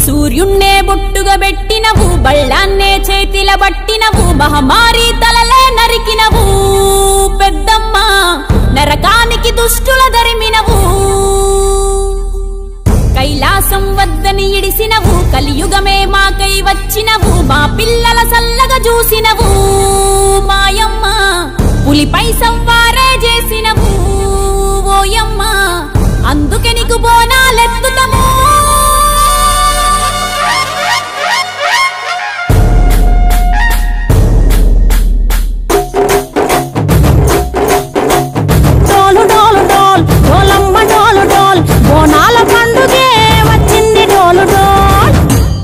సూర్యున్నే బొట్టుగా పెట్టినవు బళ్ళాన్నే చేతిల పట్టినవు మహమారి తలలే నరికినవు పెద్దమ్మ నరకానికి దుష్టుల ధరిమినవు కైలాసం వద్దని ఇడిసినవు కలియుగమే మాకై వచ్చినవు మా పిల్లల సల్లగా చూసినవు మాయమ్మ పులిపై సవ్వారే చేసినవు ఓయమ్మ అందుకే నీకు బోనాలెత్తుతము డోలు డోలు డోల్ డోలమ్మ డోలు డోల్ బోనాల పండుగే వచ్చింది డోలు డోల్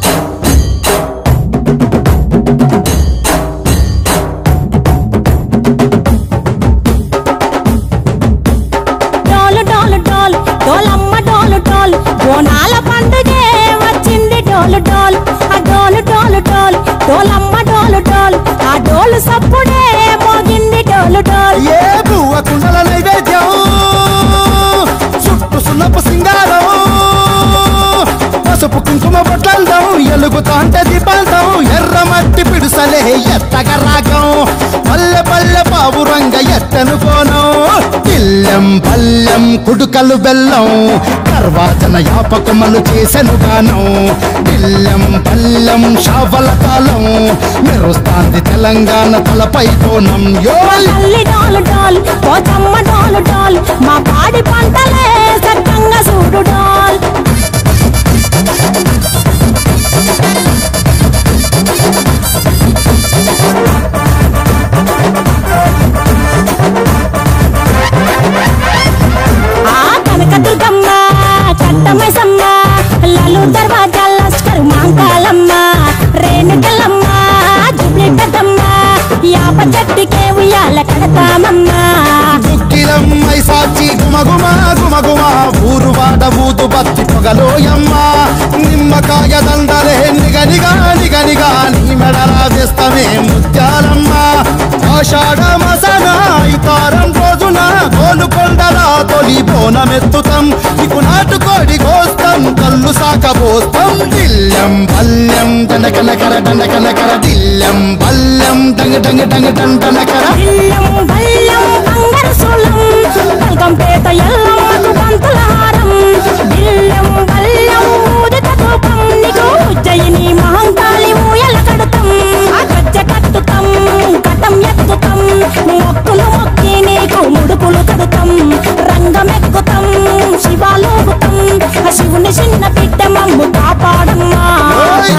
డోలు డోలు డోల్ డోలమ్మ డోలు డోల్ బోనాల పండుగే వచ్చింది డోలు డోల్ ఆ డోలు డోలు డోల్ డోలమ్మ డోలు డోల్ ఆ డోలు సప్పుడే మోగింది డోలు డోల్ ఏ బువ్వ కుండల నైవేద్యం చుట్టు సున్నపు సింగారం పసుపు కుంకుమ బొట్లందం ఎలుగుతాంటే దీపాంతం ఎర్ర మట్టి పిడుసలే ఎత్తగ రాగం పల్లె పల్లె పావురంగ ఎత్తను కోనం ఇల్లెం పల్లెం కుడుకలు బెల్లం తర్వాతన యాపకమలు చేసెను గానం ఇల్లెం పల్లెం షావల కాలం మెరుస్తాంది తెలంగాణ తలపై కోణం యోల్ తల్లి డోలు డోల్ పోచమ్మ డోలు డోల్ మా పాడి పంటలే సక్కంగా చూడు డోల్ ఆ కనక దుర్గమ్మ కట్టమైసమ్మ లలు దర్వాజా లస్కర్ మాంకాలమ్మ రేణుకలమ్మ జుబ్లి పెద్దమ్మ యాప చెట్టుకే ఉయ్యాల కడతామమ్మా దుఃఖిలమ్మై సాచి గుమగుమ గుమగుమ ఊరు వాడ ఊదు బత్తి పొగలోయమ్మ నిమ్మకాయ దండలే నిగనిగా నిగనిగా నీ మెడలా వేస్తమే ముత్యాలమ్మ ఆషాఢ మసన ఇతారం రోజున గోలుకొండల తొలి బోనమెత్తుతాం నీకు నాటుకోడి కోస్తాం కళ్ళు సాకబోస్తాం దిల్లం పల్లెం దండకనకర దండకనకర దిల్లం పల్లెం డంగ డంగ డంగ డండనకర ఇల్లం బల్లం బంగారు సూలం బల్గంపేట ఎల్లమ్మకు పంతుల హారం ఇల్లం బల్లం ఊదిత ధూపం నీకు ఉజ్జయిని మహంకాళి ఊయల కడుతాం ఆ గజ్జ కట్టుతాం కటం ఎత్తుతాం మొక్కులు మొక్కి నీకు ముడుపులు కడుతాం రంగమెక్కుతాం శివాలోగుతాం ఆ శివుని చిన్న బిడ్డ మమ్ము కాపాడమ్మా ఓయ్!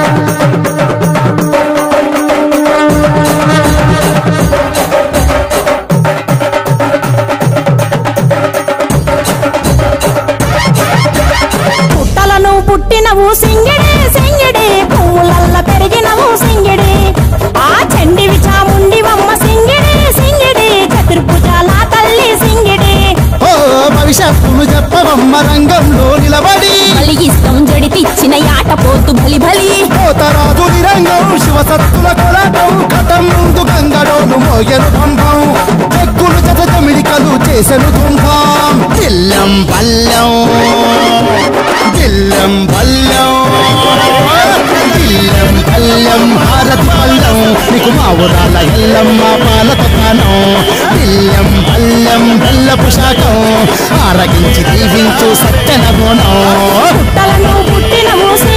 పుట్టలను పుట్టినవు సింగిడి సింగిడి పువ్వులల్ల పెరిగినవు సింగిడి ఆ చండివి చాముండివమ్మ సింగిడి సింగిడి చతుర్భుజాల తల్లి సింగిడి ఓ భవిష్యత్తును చెప్పవమ్మ రంగంలో నిలబడి కలిగిస్తాం జడితిచ్చిన యాట పోతు బలి బలి పోతరాజు నిరంగం శివసత్తుల కొలటం కథం ముందు గంగడోను మోయను పంపం చెక్కులు జత జమిడికలు చేసెను తుంభం దిల్లం పల్లెం దిల్లం పల్లెం దిల్లం పల్లెం భారత్ పల్లెం నీకు మా ఊరాల ఎల్లమ్మ పాలక పానం దిల్లం పల్లెం బెల్లపు శాఖం ఆరగించి దీవించు సత్యన గుణం పుట్టలను పుట్టినవు